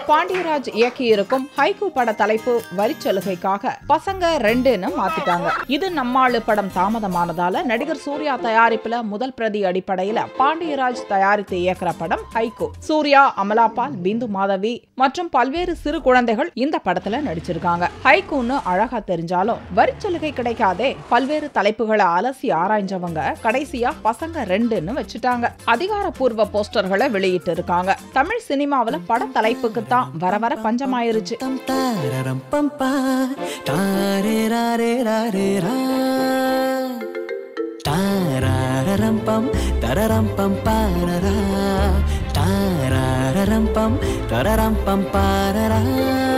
Pandiraj இயக்கியிருக்கும் haiku பட தலைப்பு வரிச்சலுகைக்காக பசங்க ரெண்டுன்னு மாத்திட்டாங்க இது நம்மாளு படம் தாமதமானதால நடிகர் சூர்யா தயாரிப்புல முதல் பிரதி அடிப்படையில பாண்டியராஜ் தயாரித்து இயக்குற படம் ஹைக்கூ சூர்யா அமலாபால் பிந்து மாதவி மற்றும் பல்வேறு சிறு குழந்தைகள் இந்த படத்துல நடிச்சிருக்காங்க ஹைக்கூன்னு அழகா தெரிஞ்சாலும் வரிச்சலுகை கிடைக்காதே பல்வேறு தலைப்புகளை அலசி ஆராய்ஞ்சவங்க கடைசியா பசங்க ரெண்டுன்னு வச்சுட்டாங்க அதிகாரப்பூர்வ போஸ்டர்களை வெளியிட்டு இருக்காங்க தமிழ் சினிமாவுல பட தலைப்புக்கு தான் வர வர பஞ்சமாயிருச்சு Tam tararam pam pa, tare ra re ra re ra. Tarararam pam, tararam pam parara. Tarararam pam, tararam pam parara.